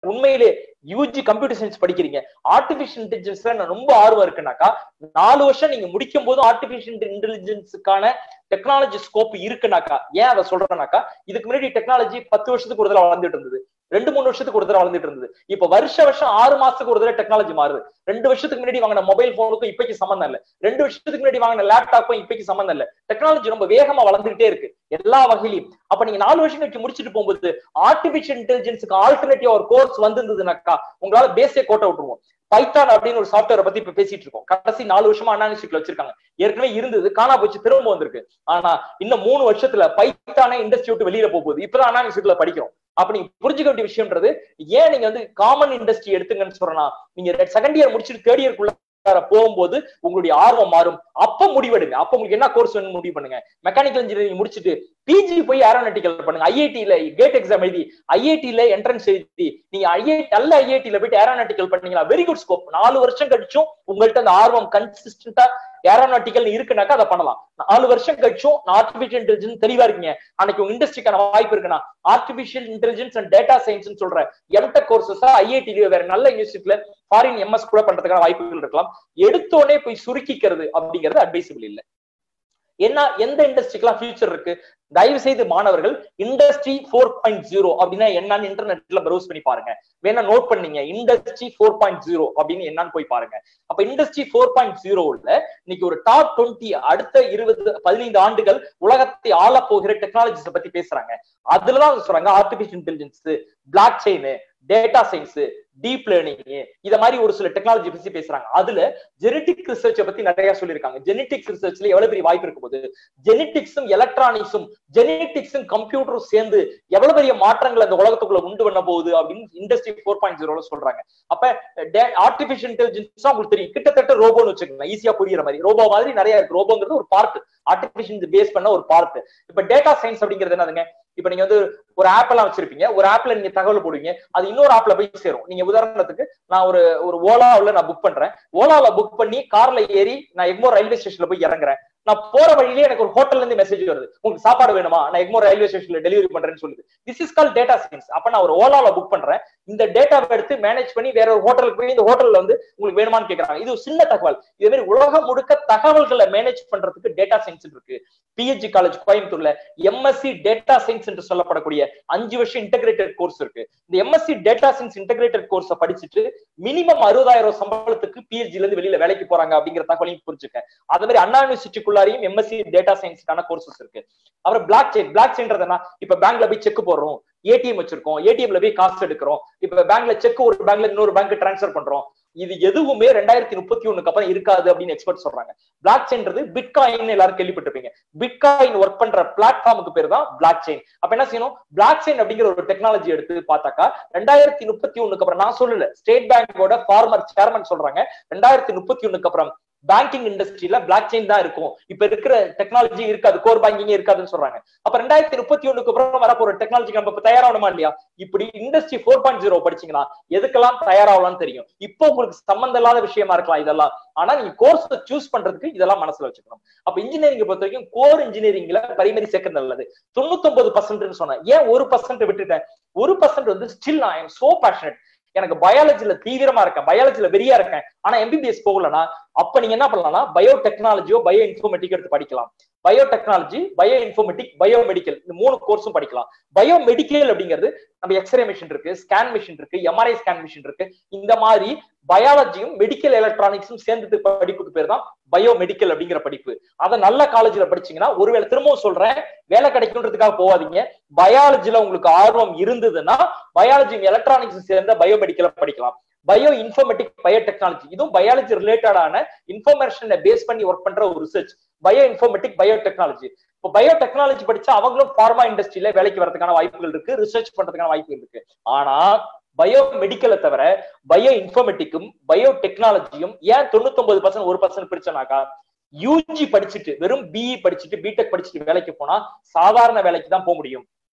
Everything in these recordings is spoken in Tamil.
உண்மையிலே யூஜி கம்ப்யூட்டர் சயின்ஸ் படிக்கிறீங்க ஆர்டிபிஷியல் இன்டெலிஜென்ஸ்ல நான் ரொம்ப ஆர்வம் இருக்குனாக்கா நாலு வருஷம் நீங்க முடிக்கும் போது ஆர்டிபிஷியல் இன்டெலிஜென்ஸுக்கான டெக்னாலஜி ஸ்கோப் இருக்குனாக்கா ஏன் அதை சொல்றேனாக்கா இதுக்கு முன்னாடி டெக்னாலஜி பத்து வருஷத்துக்கு ஒரு தடவை வளர்ந்துட்டு இருந்தது ரெண்டு மூணு வருஷத்துக்கு ஒரு தடவை வளர்ந்துட்டு இருந்தது இப்ப வருஷ வருஷம் ஆறு மாசத்துக்கு ஒரு தடவை டெக்னாலஜி மாறுது ரெண்டு வருஷத்துக்கு முன்னாடி வாங்கின மொபைல் போனுக்கும் இப்பைக்கு சம்மந்தம் இல்ல ரெண்டு வருஷத்துக்கு முன்னாடி வாங்கின லேப்டாப்பும் இப்பைக்கு சம்மந்தம் இல்ல டெக்னாலஜி ரொம்ப வேகமா வளர்ந்துகிட்டே இருக்கு எல்லா வகையிலும் அப்ப நீங்க நாலு வருஷம் கழிச்சு முடிச்சுட்டு போகும்போது ஆர்டிபிஷியல் இன்டெலிஜென்ஸுக்கு ஆல்டர்னேட்டிவ் ஒரு கோர்ஸ் வந்திருந்ததுனாக்கா உங்களால பேஸே கோட்டை விட்டுருவோம் பைத்தான் அப்படின்னு ஒரு சாஃப்ட்வேரை பத்தி இப்ப பேசிட்டு இருக்கோம் கடைசி நாலு வருஷமா அனாலிசிஸ்ல வச்சிருக்காங்க ஏற்கனவே இருந்தது காணா போச்சு திரும்ப வந்திருக்கு ஆனா இன்னும் மூணு வருஷத்துல பைத்தானே இண்டஸ்ட்ரி விட்டு வெளியில போகுது இப்பதான் அனாலிசிஸ்ல படிக்கிறோம் அப்ப நீங்க புரிஞ்சுக்க வேண்டிய விஷயம்ன்றது ஏன் நீங்க வந்து காமன் இண்டஸ்ட்ரி எடுத்துங்கன்னு சொல்றேன்னா நீங்க செகண்ட் இயர் முடிச்சுட்டு தேர்ட் இயர்க்குள்ள போகும்போது உங்களுடைய ஆர்வம் மாறும் அப்ப முடிவெடுங்க அப்ப உங்களுக்கு என்ன கோர்ஸ் வேணும் முடிவு பண்ணுங்க மெக்கானிக்கல் இன்ஜினியரிங் முடிச்சுட்டு பிஜி போய் ஏரோநாட்டிக்கல் பண்ணுங்க ஐஐடில கேட் எக்ஸாம் எழுதி ஐஐடில என்ட்ரன்ஸ் எழுதி நீங்க ஐஐ நல்ல ஐஐடில போயிட்டு ஏரோநாட்டிக்கல் பண்ணீங்களா வெரி குட் ஸ்கோப் நாலு வருஷம் கழிச்சும் உங்கள்ட்ட அந்த ஆர்வம் கன்சிஸ்டன்டா ஏரோநாட்டிக்கல் இருக்குனாக்கா அதை பண்ணலாம் நாலு வருஷம் கழிச்சும் ஆர்டிபிஷியல் இன்டெலிஜென்ஸ் தெளிவா இருக்கீங்க அன்னைக்கு உங்க இண்டஸ்ட்ரிக்கான வாய்ப்பு இருக்குன்னா artificial intelligence and data science சொல்ற எம்டெக் கோர்சஸா ஐஐடில வேற நல்ல யூனிவர்சிட்டில ஃபாரின் எம்எஸ் கூட பண்றதுக்கான வாய்ப்புகள் இருக்கலாம் எடுத்தோடனே போய் சுருக்கிக்கிறது அப்படிங்கிறது அட்வைசபிள் இல்லை என்ன எந்த இண்டஸ்ட்ரிக்கெல்லாம் ஃபியூச்சர் இருக்கு தயவு செய்து மாணவர்கள் இண்டஸ்ட்ரி ஃபோர் பாயிண்ட் ஜீரோ அப்படின்னா என்னன்னு இன்டர்நெட்ல ப்ரௌஸ் பண்ணி பாருங்க வேணா நோட் பண்ணீங்க இண்டஸ்ட்ரி ஃபோர் பாயிண்ட் ஜீரோ அப்படின்னு என்னன்னு போய் பாருங்க அப்ப இண்டஸ்ட்ரி ஃபோர் பாயிண்ட் ஜீரோல இன்னைக்கு ஒரு டாப் டுவெண்ட்டி அடுத்த இருபது பதினைந்து ஆண்டுகள் உலகத்தை ஆள போகிற டெக்னாலஜிஸை பத்தி பேசுறாங்க அதுலதான் சொல்றாங்க artificial intelligence blockchain data science deep learning இத மாதிரி ஒரு சில டெக்னாலஜி பத்தி பேசுறாங்க அதுல ஜெனட்டிக் ரிசர்ச்சை பத்தி நிறைய சொல்லியிருக்காங்க ஜெனட்டிக் ரிசர்ச்ல எவ்வளவு பெரிய வாய்ப்பு இருக்கும் போது ஜெனட்டிக்ஸும் எலக்ட்ரானிக்ஸும் ஜெனட்டிக்ஸும் கம்ப்யூட்டரும் சேர்ந்து எவ்வளவு பெரிய மாற்றங்கள் அந்த உலகத்துக்குள்ள உண்டு பண்ண போகுது அப்படின்னு இண்டஸ்ட்ரி ஃபோர் பாயிண்ட் ஜீரோல சொல்றாங்க அப்ப ஆர்டிபிஷியல் இன்டெலிஜென்ஸ் உங்களுக்கு தெரியும் கிட்டத்தட்ட ரோபோன்னு வச்சுக்கோங்க ஈஸியா புரியுற மாதிரி ரோபோ மாதிரி நிறைய இருக்கு ரோபோங்கிறது ஒரு பார்ட் ஆர்டிபிஷியல் பேஸ் பண்ண ஒரு பார்ட் இப்ப டேட்டா சயின்ஸ் அப்படிங்கிறது என்னதுங்க இப்ப நீங்க வந்து ஒரு ஆப் எல்லாம் வச்சிருப்பீங்க ஒரு ஆப்ல நீங்க தகவல் போடுவீங்க அது இன்னொரு ஆப்ல போய் சேரும் நீங்க உதாரணத்துக்கு நான் ஒரு ஒரு ஓலாவில் நான் புக் பண்றேன் ஓலால புக் பண்ணி கார்ல ஏறி நான் எக்மோர் ரயில்வே ஸ்டேஷன்ல போய் இறங்குறேன் நான் போற வழியிலே எனக்கு ஒரு ஹோட்டல்ல இருந்து மெசேஜ் வருது உங்களுக்கு சாப்பாடு வேணுமா நான் எக்மோர் ரயில்வே ஸ்டேஷன்ல டெலிவரி பண்றேன்னு சொல்லுது this is call data science அப்ப நான் ஒரு ஓலால புக் பண்றேன் இந்த டேட்டாவை எடுத்து மேனேஜ் பண்ணி வேற ஒரு ஹோட்டலுக்கு போய் இந்த ஹோட்டல்ல வந்து உங்களுக்கு வேணுமான்னு கேக்குறாங்க இது ஒரு சின்ன தகவல் இதே மாதிரி உலகம் முழுக்க தகவல்களை மேனேஜ் பண்றதுக்கு டேட்டா சயின்ஸ் இருக்கு பிஹெச்சி காலேஜ் கோயம்புத்தூர்ல எம்எஸ்சி டேட்டா சயின்ஸ் என்று சொல்லப்படக்கூடிய அஞ்சு வருஷம் இன்டகிரேட்டட் கோர்ஸ் இருக்கு இந்த எம்எஸ்சி டேட்டா சயின்ஸ் இன்டகிரேட்டட் கோர்ஸை படிச்சுட்டு மினிமம் அறுபதாயிரம் சம்பளத்துக்கு பிஹெச்ல இருந்து வெளியில வேலைக்கு போறாங்க அப்படிங்கிற தகவலையும் புரிஞ்சுக்க அதே மாதிரி அண்ணா யூனிவர்சிட்டிக்குள்ளாரையும் எம்எஸ்சி டேட்டா சயின்ஸ்க்கான கோர்சஸ் இருக்கு அப்புறம் பிளாக் செயின் பிளாக் செயின்றதுனா இப்ப பேங்க்ல போய் செக் போடுறோம் ஏடிஎம் வச்சிருக்கோம் ஏடிஎம்ல போய் காசு எடுக்கிறோம் இப்ப பேங்க்ல செக் ஒரு பேங்க்ல இன்னொரு பேங்க் டிரான்ஸ்ஃபர் பண்றோம் இது எதுவுமே ரெண்டாயிரத்தி முப்பத்தி ஒண்ணுக்கு அப்புறம் இருக்காது அப்படின்னு எக்ஸ்பர்ட் சொல்றாங்க பிளாக் செயின்றது பிட்காயின் எல்லாரும் கேள்விப்பட்டிருப்பீங்க பிட்காயின் ஒர்க் பண்ற பிளாட்ஃபார்முக்கு பேர் தான் பிளாக் செயின் அப்ப என்ன செய்யணும் பிளாக் செயின் அப்படிங்கிற ஒரு டெக்னாலஜி எடுத்து பார்த்தாக்கா ரெண்டாயிரத்தி முப்பத்தி ஒண்ணுக்கு அப்புறம் நான் சொல்லல ஸ்டேட் பேங்கோட ஃபார்மர் சேர்மன் சொல்றாங்க ரெண்டாயிரத்தி முப்பத்தி ஒண்ணுக்கு அப்புறம் பேங்கிங் இண்டஸ்ட்ரியில பிளாக் செயின் தான் இருக்கும் இப்ப இருக்கிற டெக்னாலஜி இருக்காது கோர் பேங்கிங் இருக்காதுன்னு சொல்றாங்க அப்ப ரெண்டாயிரத்தி முப்பத்தி ஒண்ணுக்கு அப்புறம் வரப்போற டெக்னாலஜி நம்ம தயாராகணுமா இல்லையா இப்படி இண்டஸ்ட்ரி ஃபோர் பாயிண்ட் ஜீரோ படிச்சீங்கன்னா எதுக்கெல்லாம் தயாராகலாம்னு தெரியும் இப்போ உங்களுக்கு சம்பந்தம் இல்லாத விஷயமா இருக்கலாம் இதெல்லாம் ஆனா நீங்க கோர்ஸ் சூஸ் பண்றதுக்கு இதெல்லாம் மனசுல வச்சுக்கணும் அப்ப இன்ஜினியரிங் பொறுத்த வரைக்கும் கோர் இன்ஜினியரிங்ல பிரைமரி சேர்க்கறது நல்லது தொண்ணூத்தி ஒன்பது பர்சன்ட்னு சொன்னேன் ஏன் ஒரு பர்சன்ட் விட்டுட்டேன் ஒரு பர்சன்ட் வந்து still I am so passionate எனக்கு பயாலஜில தீவிரமா இருக்கேன் பயாலஜில வெறியா இருக்கேன் ஆனா எம்பிபிஎஸ் போகலன்னா அப்ப நீங்க என்ன பண்ணலாம்னா பயோ டெக்னாலஜியோ பயோ இன்ஃபர்மேட்டிக் எடுத்து படிக்கலாம் biotechnology bioinformatic biomedical இந்த மூணு கோர்ஸும் படிக்கலாம் பயோ மெடிக்கல் அப்படிங்கிறது நம்ம எக்ஸ்ரே மிஷின் இருக்கு ஸ்கேன் மிஷின் இருக்கு எம்ஆர்ஐ ஸ்கேன் மிஷின் இருக்கு இந்த மாதிரி பயாலஜியும் மெடிக்கல் எலக்ட்ரானிக்ஸும் சேர்ந்து படிப்புக்கு பேர் தான் பயோ மெடிக்கல் அப்படிங்கிற படிப்பு அதை நல்ல காலேஜ்ல படிச்சீங்கன்னா ஒருவேளை திரும்பவும் சொல்றேன் வேலை கிடைக்குன்றதுக்காக போகாதீங்க பயாலஜில உங்களுக்கு ஆர்வம் இருந்ததுன்னா பயாலஜி எலக்ட்ரானிக்ஸ் சேர்ந்த பயோ மெடிக்கல படிக்கலாம் பயோ இன்ஃபர்மேட்டிக் பயோ டெக்னாலஜி இதுவும் பயாலஜி ரிலேட்டடான இன்ஃபர்மேஷனை பேஸ் பண்ணி ஒர்க் பண்ற ஒரு research bioinformatic biotechnology இப்போ பயோ டெக்னாலஜி படிச்சா அவங்களும் பார்மா இண்டஸ்ட்ரியில வேலைக்கு வரதுக்கான வாய்ப்புகள் இருக்கு ரிசர்ச் பண்றதுக்கான வாய்ப்புகள் இருக்கு ஆனா பயோ மெடிக்கலை தவிர பயோ இன்ஃபர்மேட்டிக்கும் பயோ டெக்னாலஜியும் ஏன் தொண்ணூத்தி ஒன்பது பர்சன்ட் ஒரு பர்சன்ட் பிரிச்சனாக்கா யூஜி படிச்சுட்டு வெறும் பிஇ படிச்சுட்டு பிடெக் படிச்சுட்டு வேலைக்கு போனா சாதாரண வேலைக்கு தான் போக முடியும்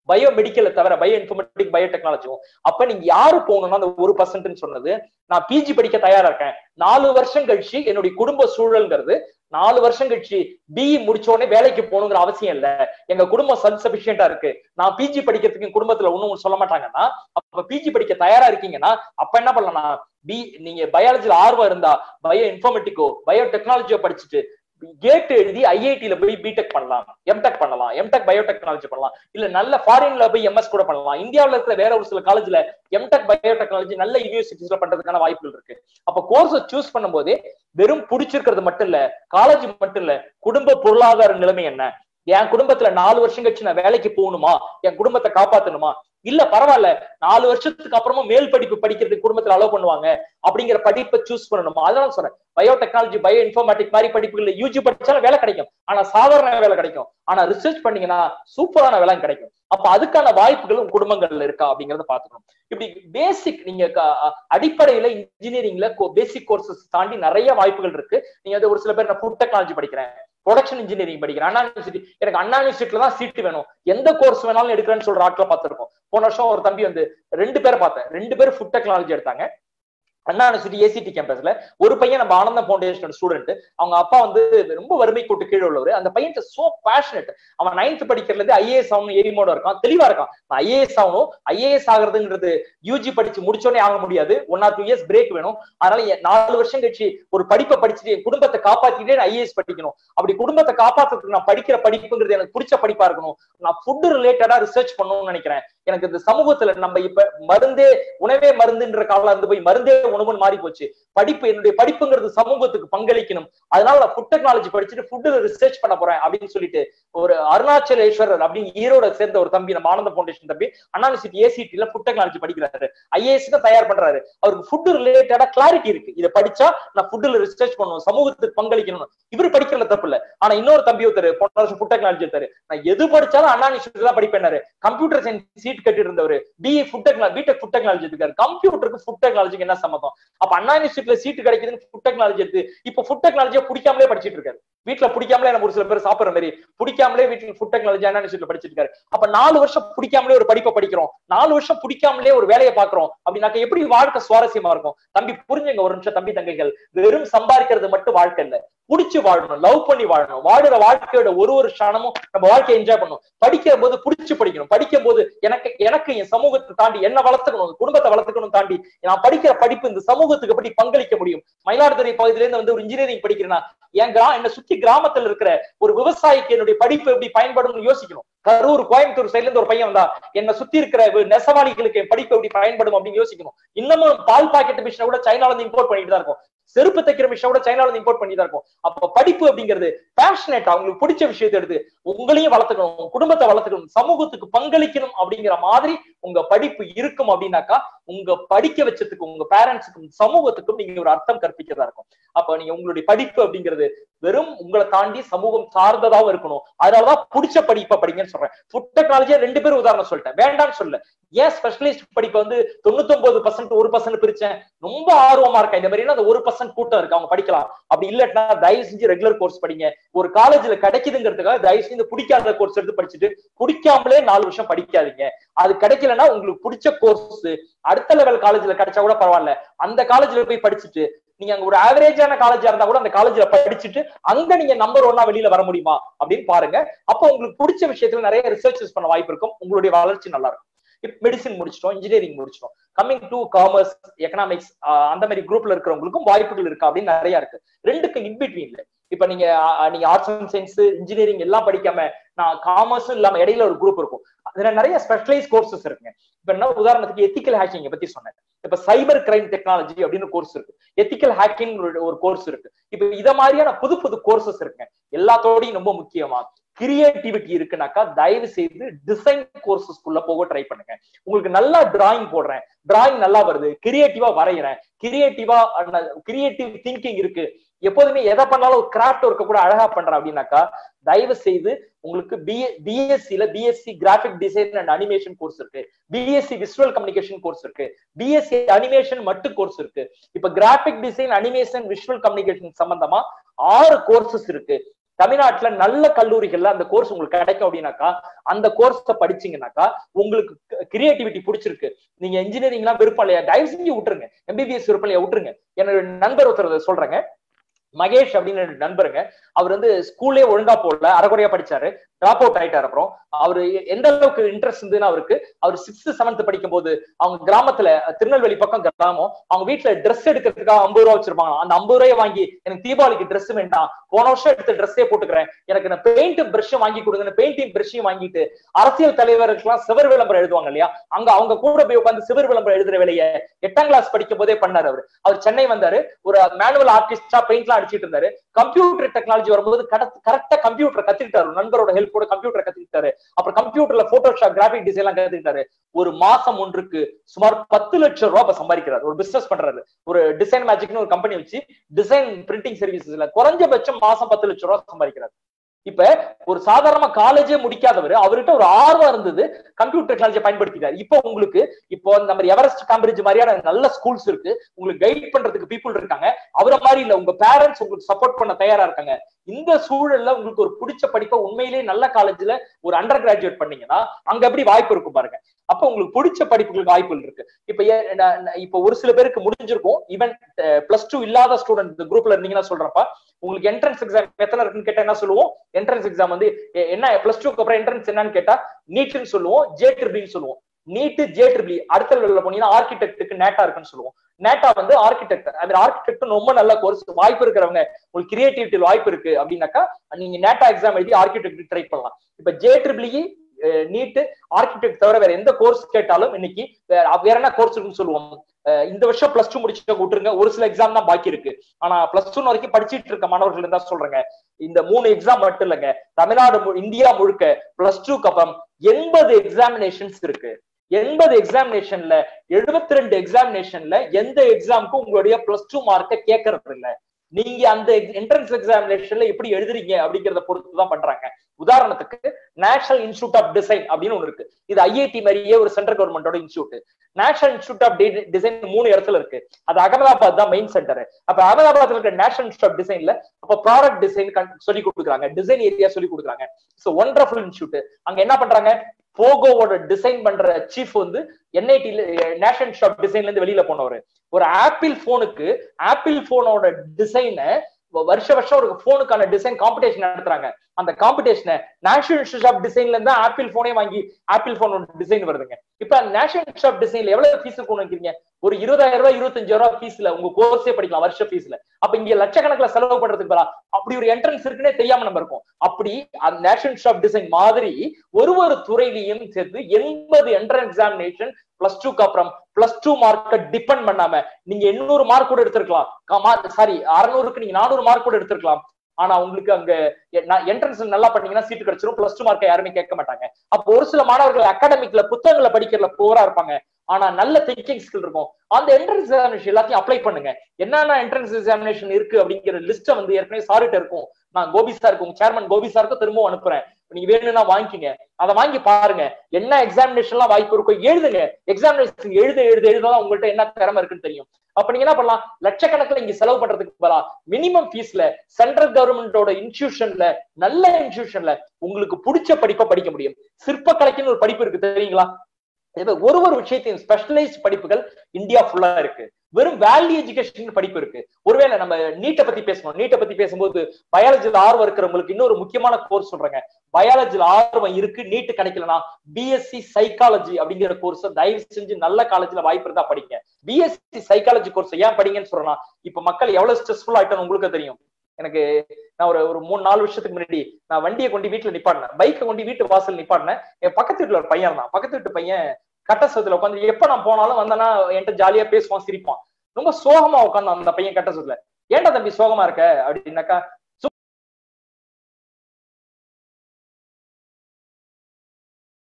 பயோ மெடிக்கலை தவிர பயோ இன்ஃபர்மேட்டிக் பயோ டெக்னாலஜியும் அப்ப நீங்க யாரு போகணும்னா அந்த ஒரு பர்சன்ட்னு சொன்னது நான் பிஜி படிக்க தயாரா இருக்கேன் நாலு வருஷம் கழிச்சு என்னுடைய குடும்ப சூழல்ங்கிறது நாலு வருஷம் கழிச்சு பிஇ முடிச்ச உடனே வேலைக்கு போகணுங்கிற அவசியம் இல்ல எங்க குடும்பம் சல் சபிஷியண்டா இருக்கு நான் பிஜி படிக்கிறதுக்கு என் குடும்பத்துல ஒண்ணும் சொல்ல மாட்டாங்கன்னா அப்ப பிஜி படிக்க தயாரா இருக்கீங்கன்னா அப்ப என்ன பண்ணலாம் பி நீங்க பயாலஜில ஆர்வம் இருந்தா பயோ இன்ஃபர்மேட்டிக்கோ பயோ டெக்னாலஜியோ படிச்சுட்டு கேட் எழுதி ஐஐடில போய் பிடெக் பண்ணலாம் எம்டெக் பண்ணலாம் எம்டெக் பயோடெக்னாலஜி பண்ணலாம் இல்ல நல்ல ஃபாரின்ல போய் எம்எஸ் கூட பண்ணலாம் இந்தியாவுல இருக்கிற வேற ஒரு சில காலேஜ்ல எம்டெக் பயோடெக்னாலஜி நல்ல யூனிவர்சிட்டிஸ்ல பண்றதுக்கான வாய்ப்புகள் இருக்கு அப்ப கோர்ஸ் சூஸ் பண்ணும்போதே வெறும் பிடிச்சிருக்கிறது மட்டும் இல்ல காலேஜ் மட்டும் இல்ல குடும்ப பொருளாதார நிலைமை என்ன என் குடும்பத்துல நாலு வருஷம் கழிச்சு நான் வேலைக்கு போகணுமா என் குடும்பத்தை காப்பாத்தணுமா இல்ல பரவாயில்ல நாலு வருஷத்துக்கு அப்புறமா மேல் படிப்பு படிக்கிறதுக்கு குடும்பத்துல அலோவ் பண்ணுவாங்க அப்படிங்கிற படிப்பை சூஸ் பண்ணணுமா அதனால சொல்றேன் பயோ டெக்னாலஜி பயோ இன்ஃபர்மேட்டிக் மாதிரி படிப்புகள்ல யூஜி படிச்சாலும் வேலை கிடைக்கும் ஆனா சாதாரண வேலை கிடைக்கும் ஆனா ரிசர்ச் பண்ணீங்கன்னா சூப்பரான வேலை கிடைக்கும் அப்ப அதுக்கான வாய்ப்புகள் உங்க குடும்பங்கள்ல இருக்கா அப்படிங்கறத பாத்துக்கணும் இப்படி பேசிக் நீங்க அடிப்படையில இன்ஜினியரிங்ல பேசிக் கோர்சஸ் தாண்டி நிறைய வாய்ப்புகள் இருக்கு நீங்க அது ஒரு சில பேர் நான் ஃபுட் டெக்னாலஜி படிக்கிறேன் ப்ரொடக்ஷன் இன்ஜினியரிங் படிக்கிறேன் அண்ணா யூனிவர்சிட்டி எனக்கு அண்ணா யூனிவர்சிட்டில தான் சீட் வேணும் எந்த கோர்ஸ் வேணாலும் எடுக்கிறேன்னு சொல்ற ஆட்களை பார்த்திருக்கோம் போன வருஷம் ஒரு தம்பி வந்து ரெண்டு பேரை பார்த்தேன் ரெண்டு பேரும் ஃபுட் டெக்னாலஜி எடுத்தாங்க அண்ணா யூனிவர்சிட்டி ஏசிடி கேம்பஸ்ல ஒரு பையன் நம்ம ஆனந்தம் ஃபவுண்டேஷன் ஸ்டூடெண்ட் அவங்க அப்பா வந்து ரொம்ப வறுமை கூட்டு கீழே உள்ளவர் அந்த பையன் சோ பேஷனட் அவன் நைன்த் படிக்கிறதுல இருந்து ஐஏஎஸ் ஆகணும் எய்மோட இருக்கான் தெளிவா இருக்கான் ஐஏஎஸ் ஆகணும் ஐஏஎஸ் ஆகுறதுங்கிறது யூஜி படிச்சு முடிச்சோடனே ஆக முடியாது one or two years break வேணும் அதனால நாலு வருஷம் கழிச்சு ஒரு படிப்பை படிச்சுட்டு என் குடும்பத்தை காப்பாத்திட்டே ஐஏஎஸ் படிக்கணும் அப்படி குடும்பத்தை காப்பாத்துறதுக்கு நான் படிக்கிற படிப்புங்கிறது எனக்கு பிடிச்ச படிப்பா இருக்கணும் நான் ஃபுட் ரிலேட்டடா ரிசர்ச் பண்ணணும்னு நினைக்கிறேன் எனக்கு இந்த சமூகத்துல நம்ம இப்ப மருந்தே உணவே மருந்துன்ற காலம் இருந்து போய் மருந்தே உணவுன்னு மாறி போச்சு படிப்பு என்னுடைய படிப்புங்கிறது சமூகத்துக்கு பங்களிக்கணும் அதனால நான் ஃபுட் டெக்னாலஜி படிச்சுட்டு ஃபுட்டு ரிசர்ச் பண்ண போறேன் அப்படின்னு சொல்லிட்டு ஒரு அருணாச்சலேஸ்வரர் அப்படின்னு ஈரோட சேர்ந்த ஒரு தம்பி நம்ம ஆனந்த ஃபவுண்டேஷன் தம்பி அண்ணா யூனிவர்சிட்டி ஏசிடில ஃபுட் டெக்னாலஜி படிக்கிறாரு ஐஏஎஸ் தான் தயார் பண்றாரு அவருக்கு ஃபுட் ரிலேட்டடா கிளாரிட்டி இருக்கு இதை படிச்சா நான் ஃபுட்ல ரிசர்ச் பண்ணணும் சமூகத்துக்கு பங்களிக்கணும் இவர் படிக்கிறதுல தப்பு இல்ல ஆனா இன்னொரு தம்பி ஒருத்தர் போன வருஷம் ஃபுட் டெக்னாலஜி எடுத்தாரு நான் எது படிச்சாலும் அண்ணா யூனிவர்சிட்டி தான் படிப்பேன் கம்ப்யூட்டர் சயின்ஸ் சீட் கட்டி இருந்தவர் BA food technology BTech food technology எடுத்துக்காரு கம்ப்யூட்டருக்கு ஃபுட் டெக்னாலஜிக்கு என்ன சம்மந்தம் அப்ப அண்ணா யூனிவர்சிட்டியில சீட் கிடைக்குதுன்னு ஃபுட் டெக்னாலஜி எடுத்து இப்ப ஃபுட் டெக்னாலஜியை பிடிக்காமலே படிச்சிட்டு இருக்காரு வீட்டுல பிடிக்காமலே நம்ம ஒரு சில பேர் சாப்பிடுற மாதிரி பிடிக்காமலே வீட்டுல ஃபுட் டெக்னாலஜி அண்ணா யூனிவர்சிட்டியில படிச்சிட்டு இருக்காரு அப்ப நாலு வருஷம் பிடிக்காமலே ஒரு படிப்பை படிக்கிறோம் நாலு வருஷம் பிடிக்காமலே ஒரு வேலையை பாக்குறோம் அப்படின்னாக்க எப்படி வாழ்க்கை சுவாரஸ்யமா இருக்கும் தம்பி புரிஞ்சுங்க ஒரு நிமிஷம் தம்பி தங்கைகள் வெறும் சம்பாதிக்கிறது மட்டும் வாழ்க்கை இல்ல புடிச்சு வாழணும் லவ் பண்ணி வாழணும் வாடுற வாழ்க்கையோட ஒரு ஒரு க்ஷணமும் நம்ம வாழ்க்கையை என்ஜாய் பண்ணணும் படிக்கிற போது புடிச்சு படிக்கணும் படிக்கும் போது எனக்கு எனக்கு என் சமூகத்தை தாண்டி என்ன வளர்த்துக்கணும் குடும்பத்தை வளர்த்துக்கணும் தாண்டி நான் படிக்கிற படிப்பு இந்த சமூகத்துக்கு எப்படி பங்களிக்க முடியும் மயிலாடுதுறை பகுதியில இருந்து வந்து ஒரு இன்ஜினியரிங் படிக்கிறேன்னா என் கிரா என்ன சுத்தி கிராமத்துல இருக்கிற ஒரு விவசாயிக்கு என்னுடைய படிப்பு எப்படி பயன்படும்னு யோசிக்கணும் கரூர் கோயம்புத்தூர் சைட்ல இருந்து ஒரு பையன் வந்தா என்ன சுத்தி இருக்கிற நெசவாளிகளுக்கு என் படிப்பு எப்படி பயன்படும் அப்படின்னு யோசிக்கணும் இன்னமும் பால் பாக்கெட் மிஷினை கூட சைனால இருந்து இம்போர்ட் பண்ணிட்டு தான் இருக்கும் செருப்பு தைக்கிற மிஷினை கூட சைனால இருந்து இம்போர்ட் பண்ணி தான் இருக்கும் அப்ப படிப்பு அப்படிங்கிறது பேஷனேட் அவங்களுக்கு பிடிச்ச விஷயத்தை எடுத்து உங்களையும் வளர்த்துக்கணும் குடும்பத்தை வளர்த்துக்கணும் சமூகத்துக்கு பங்களிக்கணும் அப்படிங்கிற மாதிரி உங்க படிப்பு இருக்கும் அப்படின்னாக்கா உங்க படிக்க வச்சதுக்கு உங்க பேரண்ட்ஸுக்கும் சமூகத்துக்கும் நீங்க ஒரு அர்த்தம் கற்பிக்கிறதா இருக்கும் அப்ப நீங்க உங்களுடைய படிப்பு அப்படிங்கிறது வெறும் உங்களை தாண்டி சமூகம் சார்ந்ததாவும் இருக்கணும் அதனாலதான் பிடிச்ச படிப்பை படிங்கன்னு சொல்றேன் ஃபுட் டெக்னாலஜியா ரெண்டு பேரும் உதாரணம் சொல்லிட்டேன் வேண்டாம்னு சொல்ல ஏன் ஸ்பெஷலிஸ்ட் படிப்பை வந்து தொண்ணூத்தி ஒன்பது பர்சன்ட் ஒரு பர்சன்ட் பிரிச்சேன் ரொம்ப ஆர்வமா இருக்கேன் இந்த மாதிரி அந்த ஒரு பர்சன்ட் கூட்டம் இருக்கு அவங்க படிக்கலாம் அப்படி இல்லட்டா தயவு செஞ்சு ரெகுலர் கோர்ஸ் படிங்க ஒரு காலேஜ்ல கிடைக்குதுங்கிறதுக்காக தயவு செஞ்சு பிடிக்காத கோர்ஸ் எடுத்து படிச்சுட்டு பிடிக்காமலே நாலு வருஷம் படிக்காதீங்க அது கிடைக்கலன்னா உங்களுக்கு பிடிச்ச கோர்ஸ் அடுத்த லெவல் காலேஜ்ல கிடைச்சா கூட பரவாயில்ல அந்த காலேஜ்ல போய் படிச்சுட்டு நீங்க அங்க ஒரு ஆவரேஜான காலேஜா இருந்தா கூட அந்த காலேஜ்ல படிச்சுட்டு அங்க நீங்க நம்பர் ஒன்னா வெளியில வர முடியுமா அப்படின்னு பாருங்க அப்போ உங்களுக்கு பிடிச்ச விஷயத்துல நிறைய ரிசர்ச்சஸ் பண்ண வாய்ப்பு இருக்கும் உங்களுடைய வளர்ச்சி நல்லா இருக்கும் மெடிசின் முடிச்சிட்டோம் இன்ஜினியரிங் முடிச்சிட்டோம் கம்மிங் டு காமர்ஸ் எக்கனாமிக்ஸ் அந்த மாதிரி குரூப்ல இருக்கிறவங்களுக்கும் வாய்ப்புகள் இருக்கு அப்படின்னு நிறைய இருக்கு ரெண்டுக்கு இன்பிட்வீன்ல இப்ப நீங்க நீங்க ஆர்ட்ஸ் அண்ட் சயின்ஸ் இன்ஜினியரிங் எல்லாம் படிக்காம நான் காமர்ஸும் இல்லாம இடையில ஒரு குரூப் இருக்கும் அதுல நிறைய ஸ்பெஷலைஸ் கோர்சஸ் இருக்குங்க இப்ப என்ன உதாரணத்துக்கு எத்திக்கல் ஹேக்கிங் பத்தி சொன்னேன் இப்ப சைபர் கிரைம் டெக்னாலஜி அப்படின்னு கோர்ஸ் இருக்கு எத்திக்கல் ஹேக்கிங் ஒரு கோர்ஸ் இருக்கு இப்ப இத மாதிரியான புது புது கோர்சஸ் இருக்குங்க எல்லாத்தோடையும் ரொம்ப முக்கியமா கிரியேட்டிவிட்டி இருக்குனாக்கா தயவு செய்து டிசைன் கோர்சஸ்க்குள்ள போக ட்ரை பண்ணுங்க உங்களுக்கு நல்லா டிராயிங் போடுறேன் டிராயிங் நல்லா வருது கிரியேட்டிவா வரைகிறேன் கிரியேட்டிவா கிரியேட்டிவ் திங்கிங் இருக்கு எப்போதுமே எதை பண்ணாலும் ஒரு கிராஃப்ட் ஒர்க்க கூட அழகா பண்றேன் அப்படின்னாக்கா தயவு செய்து உங்களுக்கு பிஏ பிஎஸ்சில BSc graphic design and animation course இருக்கு பிஎஸ்சி விசுவல் கம்யூனிகேஷன் கோர்ஸ் இருக்கு பிஎஸ்சி அனிமேஷன் மட்டும் கோர்ஸ் இருக்கு இப்ப graphic design animation visual communication சம்பந்தமா ஆறு கோர்சஸ் இருக்கு தமிழ்நாட்டுல நல்ல கல்லூரிகள்ல அந்த கோர்ஸ் உங்களுக்கு கிடைக்கும் அப்படின்னாக்கா அந்த கோர்ஸை படிச்சீங்கன்னாக்கா உங்களுக்கு கிரியேட்டிவிட்டி பிடிச்சிருக்கு நீங்க இன்ஜினியரிங்லாம் விருப்பம் இல்லையா தயவு செஞ்சு விட்டுருங்க எம்பிபிஎஸ் விருப்பம் இல்லையா விட்டுருங்க என்னோட நண்பர் ஒருத்தர் சொல்றேங்க மகேஷ் அப்படின்னு என்னோட நண்பருங்க அவர் வந்து ஸ்கூல்லே ஒழுங்கா போடல அரைகுறையா படிச்சாரு டிராப் அவுட் ஆயிட்டாரு அப்புறம் அவரு எந்த அளவுக்கு இன்ட்ரெஸ்ட் இருந்ததுன்னா அவருக்கு அவர் சிக்ஸ்த் செவன்த் படிக்கும் போது அவங்க கிராமத்துல திருநெல்வேலி பக்கம் கிராமம் அவங்க வீட்டுல ட்ரெஸ் எடுக்கிறதுக்காக ஐம்பது ரூபா வச்சிருப்பாங்க அந்த ஐம்பது ரூபாய் வாங்கி எனக்கு தீபாவளிக்கு ட்ரெஸ் வேண்டாம் போன வருஷம் எடுத்த ட்ரெஸ்ஸே போட்டுக்கிறேன் எனக்கு நான் பெயிண்ட் பிரஷும் வாங்கி கொடுங்க பெயிண்டிங் பிரஷையும் வாங்கிட்டு அரசியல் தலைவருக்கெல்லாம் சிவர் விளம்பரம் எழுதுவாங்க இல்லையா அங்க அவங்க கூட போய் உட்காந்து சிவர் விளம்பரம் எழுதுற வேலையை எட்டாம் கிளாஸ் படிக்கும் போதே பண்ணாரு அவர் அவர் சென்னை வந்தாரு ஒரு மேனுவல் ஆர்டிஸ்டா பெயிண்ட் எல்லாம் அடிச்சிட்டு இருந்தாரு கம்ப்யூட்டர் டெக்னாலஜி வரும்போது கரெக்டா கம்ப்யூட்டர் கத்துக்கிட்டாரு நண்பரோட ஹெல்ப்போட கம்ப்யூட்டர் கத்துக்கிட்டாரு அப்புறம் கம்ப்யூட்டர்ல போட்டோஷாப் கிராபிக் டிசைன் எல்லாம் கத்துக்கிட்டாரு ஒரு மாசம் ஒன்றுக்கு சுமார் பத்து லட்சம் ரூபாய் சம்பாதிக்கிறாரு ஒரு பிசினஸ் பண்றாரு ஒரு டிசைன் மேஜிக்னு ஒரு கம்பெனி வச்சு டிசைன் பிரிண்டிங் சர்வீசஸ்ல குறைஞ்சபட்சம் மாசம் பத்து லட்சம் ரூபாய் சம்பாதிக்கிறாரு இப்ப ஒரு சாதாரண காலேஜே முடிக்காதவர் அவர்கிட்ட ஒரு ஆர்வம் இருந்தது கம்ப்யூட்டர் டெக்னாலஜியை பயன்படுத்திட்டாரு இப்போ உங்களுக்கு இப்போ நம்ம எவரெஸ்ட் காம்பிரிட்ஜ் மாதிரியான நல்ல ஸ்கூல்ஸ் இருக்கு உங்களுக்கு கைட் பண்றதுக்கு பீப்புள் இருக்காங்க அவரை மாதிரி இல்ல உங்க பேரண்ட்ஸ் உங்களுக்கு சப்போர்ட் பண்ண தயாரா இருக்காங்க இந்த சூழல்ல உங்களுக்கு ஒரு பிடிச்ச படிப்பை உண்மையிலேயே நல்ல காலேஜ்ல ஒரு அண்டர் கிராஜுவேட் பண்ணீங்கன்னா அங்க எப்படி வாய்ப்பு இருக்கும் பாருங்க அப்ப உங்களுக்கு பிடிச்ச படிப்புகளுக்கு வாய்ப்புகள் இருக்கு இப்ப இப்ப ஒரு சில பேருக்கு முடிஞ்சிருக்கும் ஈவன் பிளஸ் டூ இல்லாத ஸ்டூடெண்ட் குரூப்ல இருந்தீங்கன்னா சொல்றப்ப உங்களுக்கு என்ட்ரன்ஸ் எக்ஸாம் எத்தனை இருக்குன்னு கேட்டா என்ன சொல்லுவோம் என்ட்ரன்ஸ் எக்ஸாம் வந்து என்ன பிளஸ் டூக்கு அப்புறம் என்ட்ரன்ஸ் என்னன்னு கேட்டா நீட்னு சொல்லுவோம் ஜே ட்ரிபிள்னு சொல்லுவோம் நீட்டு ஜே ட்ரிபிள் அடுத்த லெவலில் போனீங்கன்னா ஆர்கிடெக்டுக்கு நேட்டா இருக்குன்னு சொல்லுவோம் நேட்டா வந்து ஆர்கிடெக்ட் அது ஆர்கிடெக்ட் ரொம்ப நல்ல கோர்ஸ் வாய்ப்பு இருக்கிறவங்க உங்களுக்கு கிரியேட்டிவிட்டி வாய்ப்பு இருக்கு அப்படின்னாக்கா நீங்க நேட்டா எக்ஸாம் எழுதி ஆர்கிடெக்ட் ட்ரை பண்ணலாம் இப்ப ஜே ட்ரிபிள் நீட்டு ஆர்கிடெக்ட் தவிர வேற எந்த கோர்ஸ் கேட்டாலும் இன்னைக்கு வேற என்ன கோர்ஸ் இருக்குன்னு சொல்லுவோம் இந்த வருஷம் பிளஸ் டூ முடிச்சுட்டு விட்டுருங்க ஒரு சில எக்ஸாம் தான் பாக்கி இருக்கு ஆனா பிளஸ் டூ வரைக்கும் படிச்சிட்டு இருக்க மாணவர்கள் இருந்தா சொல்றேங்க இந்த மூணு எக்ஸாம் மட்டும் இல்லைங்க தமிழ்நாடு இந்தியா முழுக்க பிளஸ் டூக்கு அப்புறம் எண்பது எக்ஸாமினேஷன்ஸ் இருக்கு எண்பது எக்ஸாமினேஷன்ல எழுபத்தி ரெண்டு எக்ஸாமினேஷன்ல எந்த எக்ஸாமுக்கும் உங்களுடைய பிளஸ் டூ மார்க்கை கேட்கறது இல்ல நீங்க அந்த என்ட்ரன்ஸ் எக்ஸாமினேஷன்ல எப்படி எழுதுறீங்க அப்படிங்கறத பொறுத்து தான் பண்றாங்க உதாரணத்துக்கு நேஷனல் இன்ஸ்டியூட் ஆஃப் டிசைன் அப்படின்னு ஒண்ணு இருக்கு இது ஐஐடி மாதிரியே ஒரு சென்ட்ரல் கவர்மெண்டோட institute national institute of design மூணு இடத்துல இருக்கு அது அகமதாபாத் தான் மெயின் சென்டர் அப்ப அகமதாபாத்ல இருக்க நேஷனல் இன்ஸ்டியூட் ஆஃப் டிசைன்ல அப்ப ப்ராடக்ட் டிசைன் சொல்லி கொடுக்குறாங்க டிசைன் ஏரியா சொல்லி கொடுக்குறாங்க ஸோ ஒண்டர்ஃபுல் இன்ஸ்டியூட் அங்க என்ன பண்றாங்க போகோவோட டிசைன் பண்ற சீஃப் வந்து என்ஐடில நேஷனல் ஷாப் டிசைன்ல இருந்து வெளியில போனவர் ஒரு ஆப்பிள் போனுக்கு ஆப்பிள் போனோட டிசைனை வருஷ வருஷம் ஒரு போனுக்கான டிசைன் காம்படிஷன் நடத்துறாங்க அந்த காம்படிஷனை நேஷனல் இன்ஸ்டியூட் ஆஃப் டிசைன்ல இருந்தா ஆப்பிள் போனே வாங்கி ஆப்பிள் போனோட டிசைன் வருதுங்க இப்ப நேஷனல் இன்ஸ்டியூட் ஆஃப் டிசைன்ல எவ்வளவு ஃபீஸ் இருக்கும்னு நினைக்கிறீங்க ஒரு இருபதாயிரம் ரூபாய் இருபத்தஞ்சாயிரம் ரூபாய் ஃபீஸ்ல உங்க கோர்ஸே படிக்கலாம் வருஷ ஃபீஸ்ல அப்ப இங்க லட்சக்கணக்கில் செலவு பண்றதுக்கு பதிலா அப்படி ஒரு என்ட்ரன்ஸ் இருக்குன்னே தெரியாம நம்ம இருக்கும் அப்படி அந்த நேஷனல் இன்ஸ்டியூட் ஆஃப் டிசைன் மாதிரி ஒரு ஒரு துறையிலையும் சேர்த்து எண்பது என்ட்ரன்ஸ் எக்ஸாமினேஷன் பிளஸ் டூக்கு அப்புறம் பிளஸ் டூ மார்க்கை டிபெண்ட் பண்ணாம நீங்க எண்ணூறு மார்க் கூட எடுத்திருக்கலாம் சாரி அறுநூறுக்கு நீங்க நானூறு மார்க் கூட எடுத்திருக்கலாம் ஆனா உங்களுக்கு அங்க என்ட்ரன்ஸ் நல்லா பண்ணீங்கன்னா சீட்டு கிடைச்சிரும் பிளஸ் டூ மார்க்கை யாருமே கேட்க மாட்டாங்க அப்போ ஒரு சில மாணவர்கள் அகாடமிக்ல புத்தகங்களை படிக்கிறதுல போரா இருப்பாங்க ஆனா நல்ல திங்கிங் ஸ்கில் இருக்கும் அந்த என்ட்ரன்ஸ் எக்ஸாமினேஷன் எல்லாத்தையும் அப்ளை பண்ணுங்க என்னென்ன என்ட்ரன்ஸ் எக்ஸாமினேஷன் இருக்கு அப்படிங்கிற லிஸ்ட்டை வந்து ஏற்கனவே சாரிட்ட இருக்கும் நான் கோபி சாருக்கு உங்க சேர்மன் கோபி சாருக்கு திரும்பவும் அனுப்புறேன் நீங்க வேணும்னா வாங்கிக்கங்க அதை வாங்கி பாருங்க என்ன எக்ஸாமினேஷன்லாம் வாய்ப்பு இருக்கோ எழுதுங்க எக்ஸாமினேஷன் எழுத எழுத எழுதான் உங்கள்ட்ட என்ன திறமை இருக்குன்னு தெரியும் அப்ப நீங்க என்ன பண்ணலாம் லட்சக்கணக்கில் இங்க செலவு பண்றதுக்கு பதிலா மினிமம் ஃபீஸ்ல சென்ட்ரல் கவர்மெண்டோட இன்ஸ்டிடியூஷன்ல நல்ல இன்ஸ்டிடியூஷன்ல உங்களுக்கு பிடிச்ச படிப்பை படிக்க முடியும் சிற்பக்கலைக்குன்னு ஒரு படிப்பு இருக்கு தெரியுங்களா ஒரு ஒரு விஷயத்தையும் ஸ்பெஷலைஸ்ட் படிப்புகள் இந்தியா ஃபுல்லா இருக்கு வெறும் வேல்யூ எஜுகேஷன் படிப்பு இருக்கு ஒருவேளை நம்ம நீட்டை பத்தி பேசணும் நீட்டை பத்தி பேசும்போது பயாலஜில ஆர்வம் இருக்கிறவங்களுக்கு இன்னொரு முக்கியமான கோர்ஸ் சொல்றாங்க பயாலஜில ஆர்வம் இருக்கு நீட்டு கிடைக்கலனா பிஎஸ்சி சைக்காலஜி அப்படிங்கிற கோர்ஸ் தயவு செஞ்சு நல்ல காலேஜ்ல வாய்ப்பு இருந்தா படிங்க பிஎஸ்சி சைக்காலஜி கோர்ஸ் ஏன் படிங்கன்னு சொல்றேன்னா இப்ப மக்கள் எவ்வளவு ஸ்ட்ரெஸ்ஃபுல் ஆயிட்டோம் உங்களுக்கு தெரியும் எனக்கு நான் ஒரு ஒரு மூணு நாலு வருஷத்துக்கு முன்னாடி நான் வண்டியை கொண்டு வீட்டுல நிப்பாடினேன் பைக்கை கொண்டு வீட்டு வாசல் நிப்பாடினேன் என் பக்கத்து வீட்டுல ஒரு பையன் தான் பக்கத்து வீட்டு பையன் கட்டசத்துல உட்காந்து எப்ப நான் போனாலும் வந்தேன்னா என்கிட்ட ஜாலியா பேசுவான் சிரிப்பான் ரொம்ப சோகமா உட்காந்து அந்த பையன் கட்டசத்துல ஏன்டா தம்பி சோகமா இருக்க அப்படின்னாக்கா